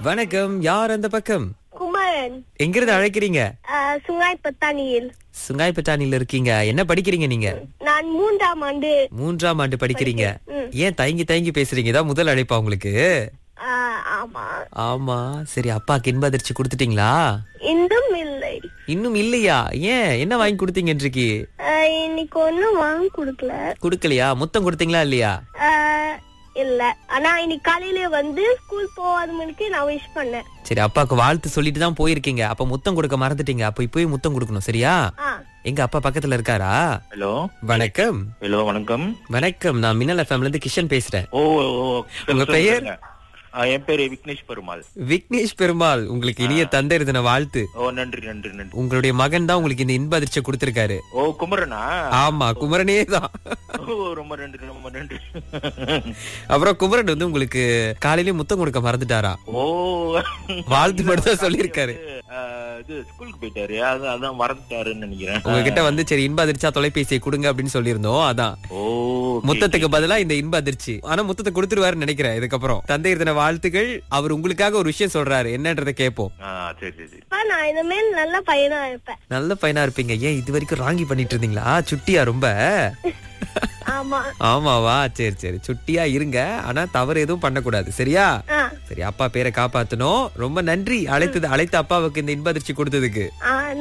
வணக்கம் யார் அந்த பக்கம் குமரன் எங்கிருந்து அழைக்கிறீங்க ஆஹ், சுங்காய் பத்தானியில் சுங்காய்பட்டாணில இருக்கீங்க என்ன படிக்கிறீங்க நீங்க நான் மூன்றாம் ஆண்டு மூன்றாம் ஆண்டு படிக்கிறீங்க ம். ஏன் தயங்கி தயங்கி பேசுறீங்க இதான் முதல் அழைப்பா உங்களுக்கு ஆஹ், ஆமா ஆமா சரி அப்பாக்கு இன்ப அதிர்ச்சி கொடுத்துட்டீங்களா இன்னும் இல்லை இன்னும் இல்லையா ஏன் என்ன வாங்கி கொடுத்தீங்க இன்றைக்கு ஆஹ், இன்னைக்கு ஒண்ணும் வாங்கி கொடுக்கல கொடுக்கலையா முத்தம் கொடுத்தீங்களா இல்லையா ஆஹ், இல்ல ஆனா இன்னைக்கு காலையில வந்து ஸ்கூல் போகாத மணிக்கு நான் விஷ் பண்ணேன் சரி அப்பாக்கு வாழ்த்து சொல்லிட்டு தான் போயிருக்கீங்க அப்ப முத்தம் கொடுக்க மறந்துட்டீங்க அப்ப இப்போயே முத்தம் கொடுக்கணும் சரியா ஆ எங்க அப்பா பக்கத்துல இருக்காரா ஹலோ வணக்கம் ஹலோ வணக்கம் வணக்கம் நான் மின்னல் எஃப்எம்ல இருந்து கிஷன் பேசுறேன் ஓ ஓ, ஓ. உங்க சொல்லுங்க. பெயர்? ஆ, என் பேரு விக்னேஷ் பெருமாள் விக்னேஷ் பெருமாள் உங்களுக்கு இனிய தந்தை தின வாழ்த்து ஓ நன்றி நன்றி நன்றி உங்களுடைய மகன் தான் உங்களுக்கு இந்த இன்ப அதிர்ச்சியை கொடுத்திருக்காரு ஓ குமரனா ஆமா குமரனே தான் ஓ ரொம்ப நன்றி ரொம்ப நன்றி அப்புறம் குமரன் வந்து உங்களுக்கு காலையில முத்தம் கொடுக்க மறந்துட்டாரா ஓ வாழ்த்து மட்டும் தான் சொல்லியிருக்காரு ஆ, இது ஸ்கூலுக்கு போயிட்டாரு அது அதான் மறந்துட்டாருன்னு நினைக்கிறேன் உங்ககிட்ட வந்து சரி இன்ப அதிர்ச்சியா தொலைபேசியை கொடுங்க அப்படின்னு சொல்லியிருந்தோம் அதான் ஓ okay, முத்தத்துக்கு பதிலா இந்த இன்ப அதிர்ச்சி ஆனா முத்தத்தை கொடுத்துருவாருன்னு நினைக்கிறேன் இதுக்கப்புறம் தந்தை தின வாழ்த்துக்கள் அவர் உங்களுக்காக ஒரு விஷயம் சொல்றாரு என்னன்றதை கேட்போம் ஆ சரி சரி சரி அப்பா, நான் இனிமேல் நல்ல பையனா இருப்பேன் நல்ல பையனா இருப்பீங்க ஏன் இது வரைக்கும் ராங்கி பண்ணிட்டு இருந்தீங்களா சுட்டியா ரொம்ப ஆமா ஆமாவா சரி சரி சுட்டியா இருங்க ஆனா தவறு எதுவும் பண்ணக்கூடாது சரியா ஆ சரி அப்பா பேரை காப்பாத்தணும் ரொம்ப நன்றி அழைத்தது அழைத்த அப்பாவுக்கு இந்த இன்ப அதிர்ச்சி கொடுத்ததுக்கு ஆ